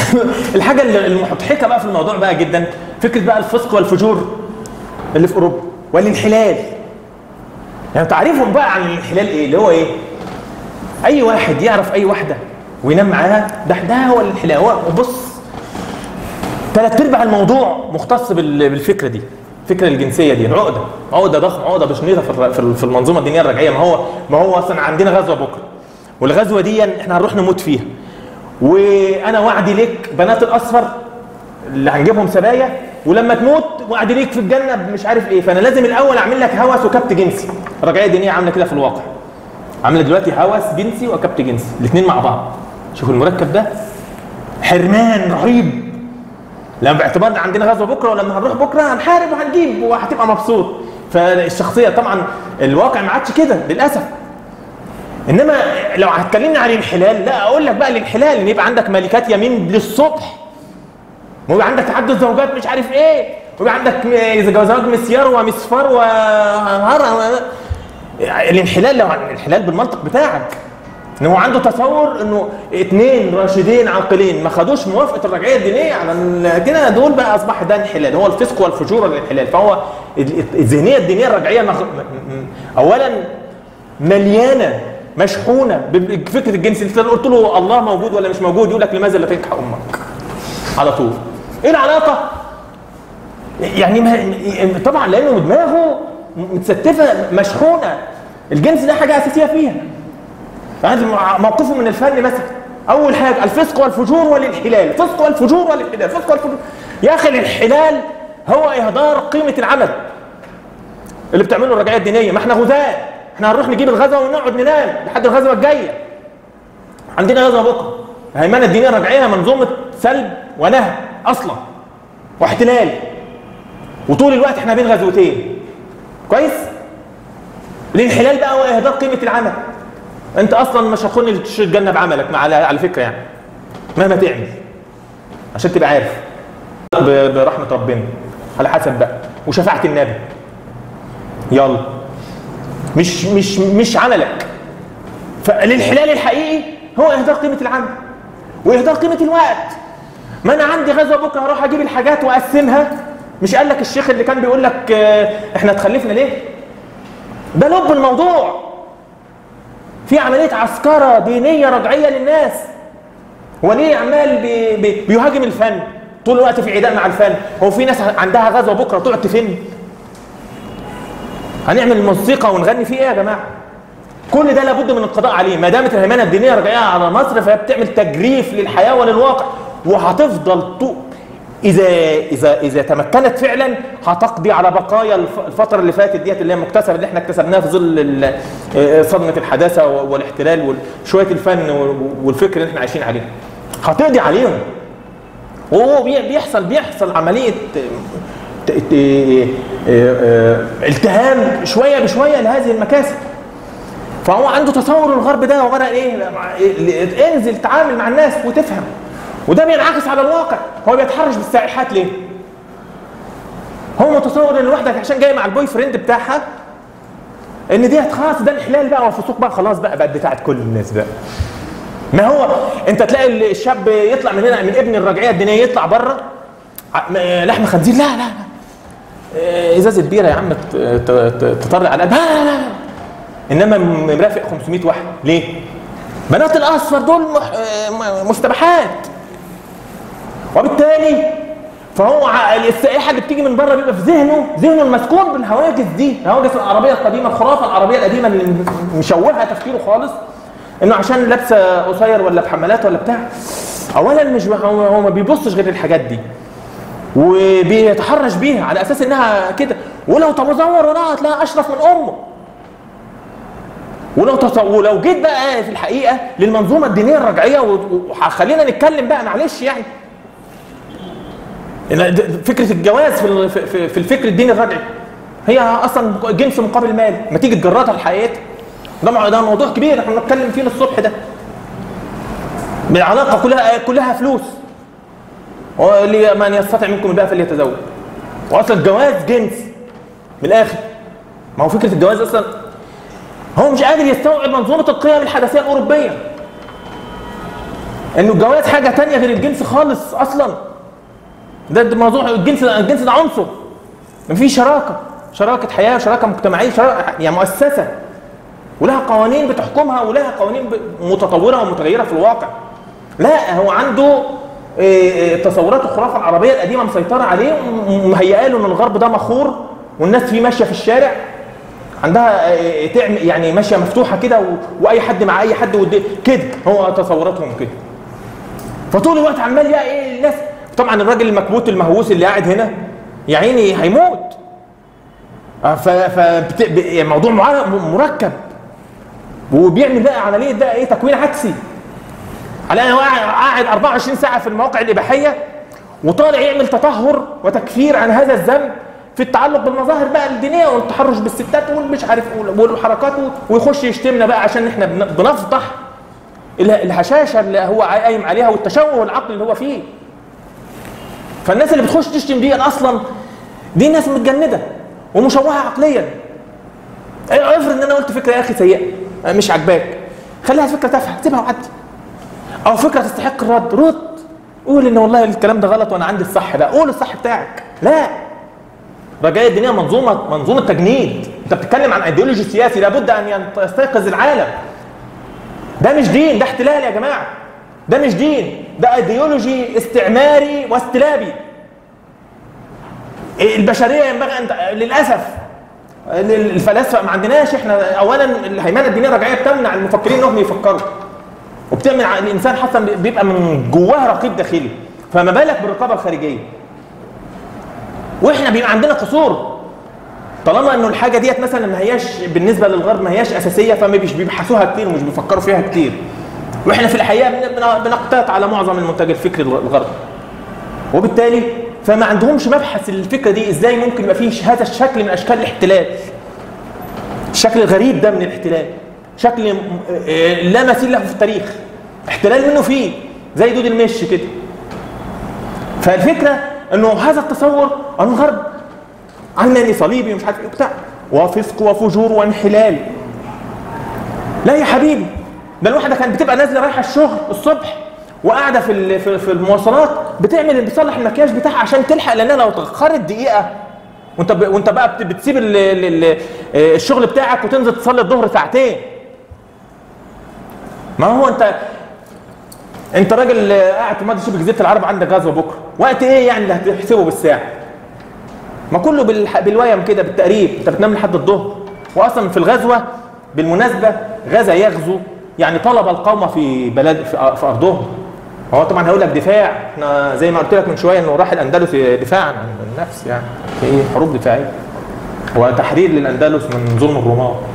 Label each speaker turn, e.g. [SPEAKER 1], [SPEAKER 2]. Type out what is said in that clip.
[SPEAKER 1] الحاجه اللي- المضحكه بقى في الموضوع بقى جدا فكره بقى الفسق والفجور اللي في اوروبا والانحلال يعني تعريفهم بقى عن الانحلال ايه اللي هو ايه اي واحد يعرف اي واحده وينام معاها ده ده هو الانحلال هو بص ثلاث ارباع الموضوع مختص بال- بالفكره دي الفكره الجنسيه دي عقده عقده ضخمه عقده بشنيطه في الر- في ال- في المنظومه الدينيه الرجعيه ما هو ما هو اصلا عندنا غزوه بكره والغزوه دي احنا هنروح نموت فيها وانا وعدي لك بنات الاصفر اللي هنجيبهم سبايا ولما تموت وعدي ليك في الجنه مش عارف ايه فانا لازم الاول اعمل لك هوس وكبت جنسي الرجعيه الدينيه عامله كده في الواقع عامله دلوقتي هوس جنسي وكبت جنسي الاثنين مع بعض شوفوا المركب ده حرمان رهيب لما باعتبار إن عندنا غزوه بكره ولما هنروح بكره هنحارب وهنجيب وهتبقى مبسوط فالشخصيه طبعا الواقع ما عادش كده للاسف انما لو هتكلمني عن الانحلال لا اقول لك بقى الانحلال ان يبقى عندك ملكات يمين للصبح ويبقى عندك تعدد زوجات مش عارف ايه ويبقى عندك م- زواج مسيار ومسفر وهر الانحلال لو الانحلال بالمنطق بتاعك ان هو عنده تصور انه اثنين راشدين عاقلين ما خدوش موافقه الرجعيه الدينيه على ال- كده دول بقى اصبح ده انحلال هو الفسق والفجور والانحلال فهو ال- الذهنيه الدينيه الرجعيه مغ... م- م- اولا مليانه مشحونه بفكره الجنس انت لو قلت له الله موجود ولا مش موجود يقول لك لماذا لا تنكح امك على طول ايه العلاقه يعني ما طبعا لانه دماغه متستفه مشحونه الجنس ده حاجه اساسيه فيها هذا مع- موقفه من الفن مثلا اول حاجه الفسق والفجور والانحلال الفسق والفجور والانحلال الفسق والفجور يا اخي الانحلال هو اهدار قيمه العمل اللي بتعمله الرجعيه الدينيه ما احنا غزاة احنا هنروح نجيب الغزوه ونقعد ننام لحد الغزوه الجايه عندنا غزوه بكره الهيمنه الدينيه الرجعيه منظومه سلب ونهب اصلا واحتلال وطول الوقت احنا بين غزوتين كويس الانحلال بقى هو اهدار قيمه العمل انت اصلا مش هتخون تشتري الجنه بعملك مع على, على فكره يعني مهما تعمل عشان تبقى عارف ب- برحمه ربنا على حسب بقى وشفاعه النبي يلا مش مش مش عملك فالانحلال الحقيقي هو اهدار قيمه العمل واهدار قيمه الوقت ما انا عندي غزوه بكره هروح اجيب الحاجات واقسمها مش قال لك الشيخ اللي كان بيقول لك آه، احنا اتخلفنا ليه ده لب الموضوع في عمليه عسكره دينيه رجعيه للناس هو ليه عمال بي بي بيهاجم الفن طول الوقت في عداء مع الفن هو في ناس عندها غزوه بكره تقعد تفن هنعمل موسيقى ونغني فيه ايه يا جماعه كل ده لابد من القضاء عليه ما دامت الهيمنه الدينيه راجعه على مصر فهي بتعمل تجريف للحياه وللواقع وهتفضل طو اذا اذا اذا تمكنت فعلا هتقضي على بقايا الف- الفتره اللي فاتت ديت اللي هي مكتسبه اللي احنا اكتسبناها في ظل ال- آه، صدمه الحداثه والاحتلال وشويه الفن والفكر اللي احنا عايشين عليه هتقضي عليهم وهو بي- بيحصل بيحصل عمليه ت- ت- آه، آه، التهام شويه بشويه لهذه المكاسب فهو عنده تصور الغرب ده عباره عن ايه؟ مع- إيه؟ انزل تعامل مع الناس وتفهم وده بينعكس على الواقع هو بيتحرش بالسائحات ليه؟ هو متصور ان الواحده عشان جايه مع البوي فريند بتاعها ان دي خلاص ده انحلال بقى وفسوق بقى خلاص بقى بقت بتاعت كل الناس بقى ما هو انت تلاقي الشاب يطلع من هنا من ابن الرجعيه الدينيه يطلع بره ع- م- لحم خنزير لا لا لا اه، ازازه بيره يا عم ت- ت- ت- تطر على قلبها لا لا لا انما م- مرافق 500 واحد ليه؟ بنات الاصفر دول مح- اه، م- مستباحات وبالتالي فهو ع- السائحه اللي بتيجي من بره بيبقى في ذهنه ذهنه المسكون بالهواجس دي الهواجس العربيه القديمه الخرافه العربيه القديمه اللي م- مشوهه تفكيره خالص انه عشان لابسه قصير ولا بحمالات ولا بتاع اولا مش هو هو ما بيبصش غير الحاجات دي وبيتحرش بيها على اساس انها كده ولو تمزور وراها هتلاقيها اشرف من امه ولو تص... ولو جيت بقى في الحقيقه للمنظومه الدينيه الرجعيه و- وخلينا نتكلم بقى معلش يعني إن د- فكره الجواز في ال- في- في في الفكر الديني الرجعي هي اصلا جنس مقابل مال ما تيجي تجردها لحقيقتها ده مع- ده موضوع كبير احنا بنتكلم فيه الصبح ده العلاقه كلها كلها فلوس واللي من يستطيع منكم الباء فليتزوج واصلا الجواز جنس من الاخر ما هو فكره الجواز اصلا هو مش قادر يستوعب منظومه القيم الحداثيه الاوروبيه انه الجواز حاجه تانية غير الجنس خالص اصلا ده, ده موضوع الجنس الجنس ده عنصر مفيش شراكه شراكه حياه شراكه مجتمعيه شراكة يعني مؤسسه ولها قوانين بتحكمها ولها قوانين ب- متطوره ومتغيره في الواقع لا هو عنده إيه، إيه، تصورات الخرافه العربيه القديمه مسيطره عليه ومهيئه له ان الغرب ده مخور والناس فيه ماشيه في الشارع عندها إيه، تعمل يعني ماشيه مفتوحه كده و- واي حد مع اي حد ودي- كده هو تصوراتهم كده فطول الوقت عمال بقى ايه الناس طبعا الراجل المكبوت المهووس اللي قاعد هنا يا عيني هيموت آه، ف ف بت- ب- يعني موضوع معا- مركب وبيعمل بقى عمليه بقى ايه تكوين عكسي على انا قاعد قاعد 24 ساعه في المواقع الاباحيه وطالع يعمل تطهر وتكفير عن هذا الذنب في التعلق بالمظاهر بقى الدينيه والتحرش بالستات والمش عارف والحركات ويخش يشتمنا بقى عشان احنا بن- بنفضح ال- الهشاشه اللي هو قايم عليها والتشوه العقلي اللي هو فيه فالناس اللي بتخش تشتم دي اصلا دي ناس متجنده ومشوهه عقليا افرض ان انا قلت فكره يا اخي سيئه مش عاجباك خليها فكره تافهه سيبها وعدي او فكره تستحق الرد رد قول ان والله الكلام ده غلط وانا عندي الصح ده قول الصح بتاعك لا رجاء الدنيا منظومه منظومه تجنيد انت بتتكلم عن ايديولوجي سياسي لابد ان يستيقظ العالم ده مش دين ده احتلال يا جماعه ده مش دين ده ايديولوجي استعماري واستلابي البشريه ينبغي ان للاسف الفلاسفه ما عندناش احنا اولا الهيمنه الدينيه الرجعيه بتمنع المفكرين انهم يفكروا وبتعمل ع- الانسان حتى بيبقى من جواه رقيب داخلي فما بالك بالرقابه الخارجيه واحنا بيبقى عندنا قصور طالما انه الحاجه ديت مثلا ما هياش بالنسبه للغرب ما هياش اساسيه فما بيش بيبحثوها كتير ومش بيفكروا فيها كتير واحنا في الحقيقه بن- بن- بنقتات على معظم المنتج الفكري الغ- الغربي وبالتالي فما عندهمش مبحث الفكره دي ازاي ممكن يبقى فيه هذا الشكل من اشكال الاحتلال الشكل الغريب ده من الاحتلال شكل م- آه، لا مثيل له في التاريخ احتلال منه فيه زي دود المش كده فالفكره انه هذا التصور أن الغرب علماني صليبي مش عارف ايه بتاع وفسق وفجور وانحلال لا يا حبيبي ده الواحده كانت بتبقى نازله رايحه الشغل الصبح وقاعده في ال- في في المواصلات بتعمل بتصلح المكياج بتاعها عشان تلحق لانها لو اتاخرت دقيقه وانت ب... وانت بقى بت- بتسيب ال... ال... ال... الشغل بتاعك وتنزل تصلي الظهر ساعتين ما هو انت انت راجل قاعد في مضي شبه جزيره العرب عندك غزوه بكره وقت ايه يعني اللي هتحسبه بالساعه ما كله بالح... بالويم كده بالتقريب انت بتنام لحد الظهر واصلا في الغزوه بالمناسبه غزا يغزو يعني طلب القوم في بلد في, في ارضهم هو طبعا هيقول لك دفاع احنا زي ما قلت لك من شويه انه راح الاندلس دفاعا عن النفس يعني في ايه حروب دفاعيه وتحرير للاندلس من ظلم الرومان